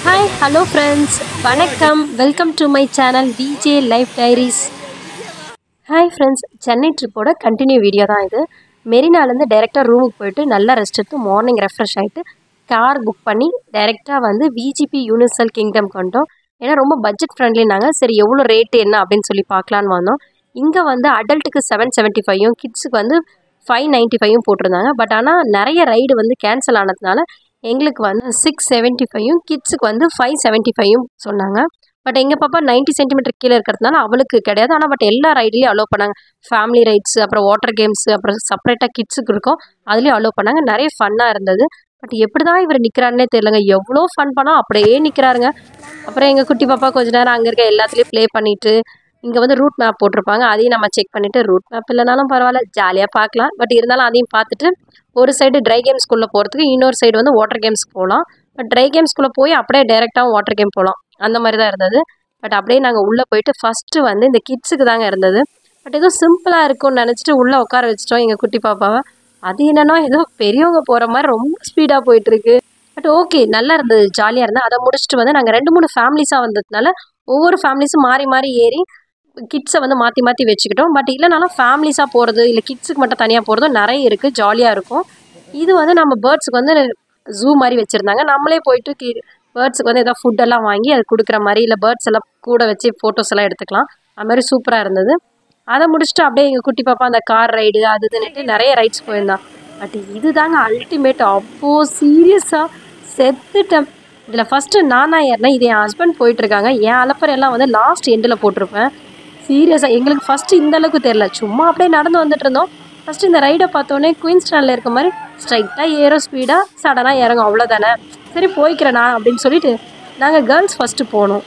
hi hello friends வணக்கம் welcome to my channel VJ life diaries hi friends Chennai ட்ரிப்போட continue video தான் இது மெரினாலேருந்து டைரெக்டாக ரூமுக்கு போயிட்டு நல்லா ரெஸ்ட் எடுத்து மார்னிங் ரெஃப்ரெஷ் ஆகிட்டு கார் புக் பண்ணி டைரெக்டாக வந்து விஜிபி யூனிவர்சல் கிங்டம் கொண்டோம் ஏன்னா ரொம்ப பட்ஜெட் ஃப்ரெண்ட்லினாங்க சரி எவ்வளோ ரேட்டு என்ன அப்படின்னு சொல்லி பார்க்கலான்னு வந்தோம் இங்கே வந்து அடல்ட்டுக்கு செவன் செவன்ட்டி ஃபைவும் கிட்ஸுக்கு வந்து ஃபைவ் நைன்ட்டி ஃபைவும் போட்டிருந்தாங்க பட் ஆனால் நிறைய ரைடு வந்து கேன்சல் ஆனதுனால எங்களுக்கு வந்து சிக்ஸ் செவன்ட்டி ஃபைவும் கிட்ஸுக்கு வந்து ஃபைவ் செவன்ட்டி ஃபைவும் சொன்னாங்க பட் எங்கள் பாப்பா நைன்ட்டி சென்டிமீட்டர் கீழே இருக்கிறதுனால அவளுக்கு கிடையாது ஆனால் பட் எல்லா ரைட்லேயும் அலோவ் பண்ணாங்க ஃபேமிலி ரைட்ஸ் அப்புறம் வாட்டர் கேம்ஸ் அப்புறம் செப்பரேட்டாக கிட்ஸுக்கு இருக்கும் அதுலேயும் அலோவ் பண்ணாங்க நிறைய ஃபன்னாக இருந்தது பட் எப்படி தான் இவர் நிற்கிறாருன்னே தெரியலங்க எவ்வளோ ஃபன் பண்ணால் அப்படியே நிற்கிறாருங்க அப்புறம் எங்கள் குட்டி பாப்பா கொஞ்ச நேரம் அங்கே இருக்க எல்லாத்துலேயும் ப்ளே பண்ணிவிட்டு இங்கே வந்து ரூட் மேப் போட்டிருப்பாங்க அதையும் நம்ம செக் பண்ணிவிட்டு ரூட் மேப் இல்லைனாலும் பரவாயில்ல ஜாலியாக பார்க்கலாம் பட் இருந்தாலும் அதையும் பார்த்துட்டு ஒரு சைடு ட்ரை கேம்ஸ்குள்ளே போகிறதுக்கு இன்னொரு சைடு வந்து வாட்டர் கேம்ஸ்க்கு போகலாம் பட் ட்ரை கேம்ஸ்குள்ளே போய் அப்படியே டேரெக்டாகவும் வாட்டர் கேம் போகலாம் அந்த மாதிரி தான் இருந்தது பட் அப்படியே நாங்கள் உள்ளே போயிட்டு ஃபஸ்ட்டு வந்து இந்த கிட்ஸுக்கு தாங்க இருந்தது பட் ஏதோ சிம்பிளாக இருக்கும்னு நினச்சிட்டு உள்ளே உட்கார வச்சிட்டோம் எங்கள் குட்டி பாப்பாவை அது என்னன்னா ஏதோ பெரியவங்க போகிற மாதிரி ரொம்ப ஸ்பீடாக போயிட்டுருக்கு பட் ஓகே நல்லா இருந்தது ஜாலியாக இருந்தது அதை முடிச்சுட்டு வந்து நாங்கள் ரெண்டு மூணு ஃபேமிலிஸாக வந்ததுனால ஒவ்வொரு ஃபேமிலிஸும் மாறி மாறி ஏறி கிட்ஸை வந்து மாற்றி மாற்றி வச்சுக்கிட்டோம் பட் இல்லைனாலும் ஃபேமிலிஸாக போகிறது இல்லை கிட்ஸுக்கு மட்டும் தனியாக போகிறதும் நிறைய இருக்குது ஜாலியாக இருக்கும் இது வந்து நம்ம பேர்ட்ஸுக்கு வந்து ஜூ மாதிரி வச்சுருந்தாங்க நம்மளே போயிட்டு கி பேர்ட்ஸுக்கு வந்து எதாவது ஃபுட்டெல்லாம் வாங்கி அது கொடுக்குற மாதிரி இல்லை பேர்ட்ஸ் எல்லாம் கூட வச்சு ஃபோட்டோஸ் எல்லாம் எடுத்துக்கலாம் அது மாதிரி சூப்பராக இருந்தது அதை முடிச்சுட்டு அப்படியே எங்கள் குட்டி பாப்பா அந்த கார் ரைடு அது இதுன்னுட்டு நிறைய ரைட்ஸ் போயிருந்தான் பட் இது தாங்க அல்டிமேட் அப்போ சீரியஸாக செத்துட்டேன் இதில் ஃபஸ்ட்டு நான் தான் ஏறினேன் இது என் ஹஸ்பண்ட் போயிட்டுருக்காங்க என் அலப்பறை எல்லாம் வந்து லாஸ்ட் எண்டில் போட்டிருப்பேன் சீரியஸாக எங்களுக்கு ஃபஸ்ட்டு இந்த அளவுக்கு தெரில சும்மா அப்படியே நடந்து வந்துட்டு இருந்தோம் ஃபஸ்ட்டு இந்த ரைடை பார்த்தோன்னே குயின் ஸ்டாண்டில் இருக்க மாதிரி ஸ்ட்ரைட்டாக ஏறும் ஸ்பீடாக சடனாக இறங்கும் அவ்வளோதானே சரி போய்க்கிறேண்ணா அப்படின்னு சொல்லிட்டு நாங்கள் கேர்ள்ஸ் ஃபஸ்ட்டு போனோம்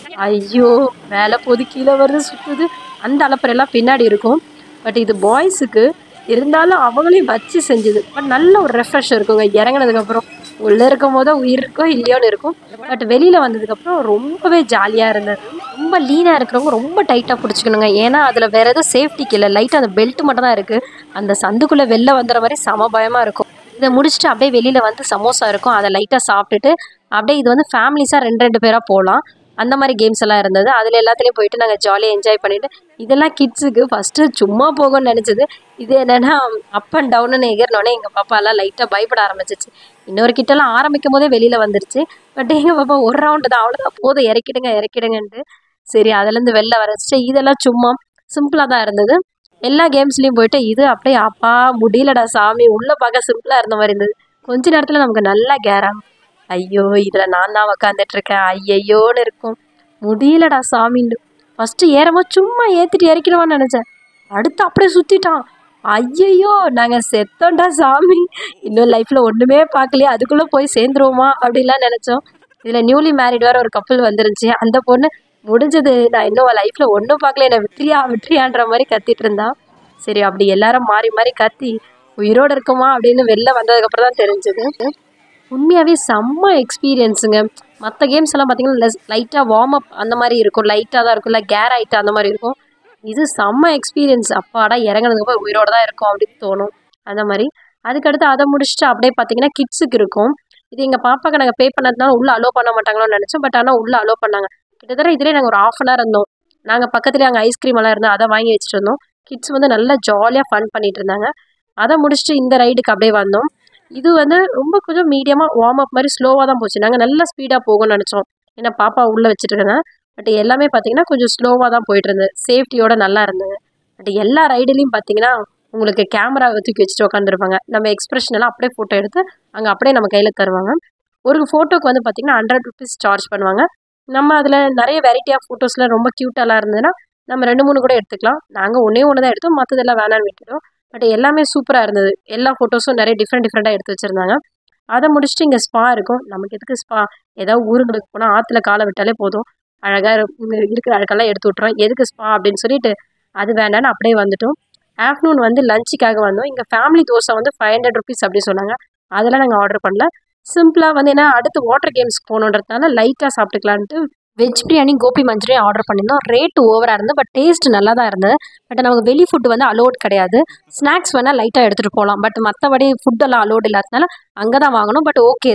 ஐயோ மேலே போது கீழே வருது சுற்றுது அந்த அலப்பறையெல்லாம் பின்னாடி இருக்கும் பட் இது பாய்ஸுக்கு இருந்தாலும் அவங்களையும் வச்சு செஞ்சுது பட் நல்ல ஒரு ரெஃப்ரெஷ் இருக்குங்க இறங்கினதுக்கப்புறம் உள்ளே இருக்கும் போது உயிர் இருக்கோ இல்லையோன்னு இருக்கும் பட் வெளியில் வந்ததுக்கப்புறம் ரொம்பவே ஜாலியாக இருந்தது ரொம்ப லீனாக இருக்கிறவங்க ரொம்ப டைட்டாக பிடிச்சிக்கணுங்க ஏன்னா அதில் வேறு எதுவும் சேஃப்டிக்கு இல்லை லைட்டாக அந்த பெல்ட் மட்டும் தான் இருக்குது அந்த சந்துக்குள்ளே வெளில வந்துடுற மாதிரி சம பயமாக இருக்கும் இதை முடிச்சுட்டு அப்படியே வெளியில் வந்து சமோசா இருக்கும் அதை லைட்டாக சாப்பிட்டுட்டு அப்படியே இது வந்து ஃபேமிலிஸாக ரெண்டு ரெண்டு பேராக போகலாம் அந்த மாதிரி கேம்ஸ் எல்லாம் இருந்தது அதில் எல்லாத்துலேயும் போயிட்டு நாங்கள் ஜாலியாக என்ஜாய் பண்ணிவிட்டு இதெல்லாம் கிட்ஸுக்கு ஃபஸ்ட்டு சும்மா போகும்னு நினச்சது இது என்னென்னா அப் அண்ட் டவுன்னு எகிறனோடனே எங்கள் பாப்பாலாம் லைட்டாக பயப்பட ஆரம்பிச்சிச்சு இன்னொரு கிட்டலாம் ஆரம்பிக்கும் போதே வெளியில் வந்துருச்சு பட் எங்கள் பாப்பா ஒரு ரவுண்டு தான் அவ்வளோதான் போதும் இறக்கிடுங்க இறக்கிடுங்கன்ட்டு சரி அதுலேருந்து வெளில வர வச்சுட்டு இதெல்லாம் சும்மா சிம்பிளாக தான் இருந்தது எல்லா கேம்ஸ்லேயும் போயிட்டு இது அப்படியே அப்பா முடியலடா சாமி உள்ளே பார்க்க சிம்பிளாக இருந்த மாதிரி இருந்தது கொஞ்ச நேரத்தில் நமக்கு நல்லா கேராகும் ஐயோ இதில் நான் தான் உக்காந்துட்ருக்கேன் ஐயையோன்னு இருக்கும் முடியலடா சாமின்னு ஃபஸ்ட்டு ஏறும்போது சும்மா ஏற்றிட்டு இறக்கிடுவான்னு நினச்சேன் அடுத்து அப்படியே சுற்றிட்டான் ஐயையோ நாங்கள் செத்தோண்டா சாமி இன்னும் லைஃப்பில் ஒன்றுமே பார்க்கலையே அதுக்குள்ளே போய் சேர்ந்துருவோமா அப்படின்லாம் நினச்சோம் இதில் நியூலி மேரிட் வேறு ஒரு கப்பல் வந்துருந்துச்சு அந்த பொண்ணு முடிஞ்சது நான் இன்னும் லைஃப்பில் ஒன்றும் பார்க்கல என்னை விட்ரியா விட்ரியான்ற மாதிரி கத்திட்டு இருந்தான் சரி அப்படி எல்லாரும் மாறி மாறி கத்தி உயிரோடு இருக்குமா அப்படின்னு வெளில வந்ததுக்கப்புறம் தான் தெரிஞ்சது உண்மையாகவே செம்ம எக்ஸ்பீரியன்ஸுங்க மற்ற கேம்ஸ் எல்லாம் பார்த்தீங்கன்னா லெஸ் லைட்டாக வார்ம் அப் அந்த மாதிரி இருக்கும் லைட்டாக தான் இருக்கும் இல்லை கேர் ஆகிட்டு அந்த மாதிரி இருக்கும் இது செம்ம எக்ஸ்பீரியன்ஸ் அப்பாடா இறங்கினதுக்கப்புறம் உயிரோடு தான் இருக்கும் அப்படின்னு தோணும் அந்த மாதிரி அதுக்கடுத்து அதை முடிச்சுட்டு அப்படியே பார்த்தீங்கன்னா கிட்ஸுக்கு இருக்கும் இது எங்கள் பாப்பாக்கு நாங்கள் பே பண்ணதுனால உள்ளே அலோவ் பண்ண மாட்டாங்களோன்னு நினச்சோம் பட் ஆனால் உள்ளே அலோவ் பண்ணாங்க கிட்டத்தட்ட இதிலே நாங்கள் ஒரு ஆஃப் அன் ஹவர் இருந்தோம் நாங்கள் பக்கத்துலேயே அங்கே ஐஸ்கிரீம் எல்லாம் இருந்தோம் அதை வாங்கி வச்சுட்டு இருந்தோம் கிட்ஸ் வந்து நல்லா ஜாலியாக ஃபன் பண்ணிட்டு இருந்தாங்க அதை முடிச்சுட்டு இந்த ரைடுக்கு அப்படியே வந்தோம் இது வந்து ரொம்ப கொஞ்சம் மீடியமாக வார்ம் அப் மாதிரி ஸ்லோவாக தான் போச்சு நாங்கள் நல்லா ஸ்பீடாக போகும்னு நினச்சோம் ஏன்னா பாப்பா உள்ளே வச்சுட்டு இருந்தேன் பட் எல்லாமே பார்த்தீங்கன்னா கொஞ்சம் ஸ்லோவாக தான் போயிட்டு இருந்தது சேஃப்டியோட நல்லா இருந்தது பட் எல்லா ரைடுலேயும் பார்த்தீங்கன்னா உங்களுக்கு கேமரா தூக்கி வச்சுட்டு உட்காந்துருப்பாங்க நம்ம எக்ஸ்பிரஷன் எல்லாம் அப்படியே ஃபோட்டோ எடுத்து அங்கே அப்படியே நம்ம கையில் தருவாங்க ஒரு ஃபோட்டோக்கு வந்து பார்த்தீங்கன்னா ஹண்ட்ரட் ருபீஸ் சார்ஜ் பண்ணுவாங்க நம்ம அதில் நிறைய வெரைட்டி ஆஃப் ஃபோட்டோஸ்லாம் ரொம்ப க்யூட்டாலாம் இருந்ததுன்னா நம்ம ரெண்டு மூணு கூட எடுத்துக்கலாம் நாங்கள் ஒன்றே ஒன்று தான் எடுத்தோம் மற்றதெல்லாம் வேணான்னு விட்டுட்டோம் பட் எல்லாமே சூப்பராக இருந்தது எல்லா ஃபோட்டோஸும் நிறைய டிஃப்ரெண்ட் டிஃப்ரெண்ட்டாக எடுத்து வச்சுருந்தாங்க அதை முடிச்சுட்டு இங்கே ஸ்பா இருக்கும் நமக்கு எதுக்கு ஸ்பா ஏதாவது ஊருங்களுக்கு போனால் ஆற்றுல காலை விட்டாலே போதும் அழகாக இருக்கிற அழகெல்லாம் எடுத்து விட்றோம் எதுக்கு ஸ்பா அப்படின்னு சொல்லிட்டு அது வேண்டான்னு அப்படியே வந்துட்டோம் ஆஃப்டர்நூன் வந்து லஞ்சுக்காக வந்தோம் இங்கே ஃபேமிலி தோசை வந்து ஃபைவ் ஹண்ட்ரட் ருபீஸ் அப்படி சொன்னாங்க அதெல்லாம் நாங்கள் ஆர்டர் பண்ணல சிம்பிளாக வந்து ஏன்னா அடுத்து வாட்டர் கேம்ஸ்க்கு போகணுன்றதுனால லைட்டாக சாப்பிட்டுக்கலான்ட்டு veg biryani gobi Manchurian order பண்ணியிருந்தோம் ரேட் ஓவராக இருந்தது பட் டேஸ்ட் நல்லா தான் இருந்தது பட் நமக்கு வெளி ஃபுட் வந்து அலோட் கிடையாது ஸ்நாக்ஸ் வேணால் லைட்டாக எடுத்துகிட்டு போகலாம் பட் மற்றபடி ஃபுட்டெல்லாம் அலோட் இல்லாததுனால அங்கே தான் வாங்கணும் பட் ஓகே தான்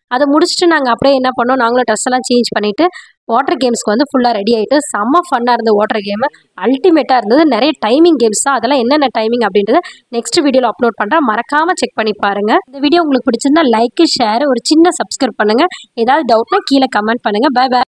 அதை முடிச்சுட்டு நாங்கள் அப்படியே என்ன பண்ணோம் நாங்களும் ட்ரெஸ் எல்லாம் சேஞ்ச் பண்ணிவிட்டு வாட்டர் கேம்ஸ்க்கு வந்து ஃபுல்லாக ரெடி ஆகிட்டு செம்ம ஃபன்னாக இருந்தது வாட்டர் கேமு அல்டிமேட்டாக இருந்தது நிறைய டைமிங் கேம்ஸ் தான் அதெல்லாம் என்னென்ன டைமிங் அப்படின்றத நெக்ஸ்ட் வீடியோவில் அப்லோட் பண்ணுறேன் மறக்காமல் செக் பண்ணி பாருங்கள் இந்த வீடியோ உங்களுக்கு பிடிச்சிருந்தா லைக் ஷேர் ஒரு சின்ன சப்ஸ்கிரைப் பண்ணுங்கள் ஏதாவது டவுட்னா கீழே கமெண்ட் பண்ணுங்கள் பை பை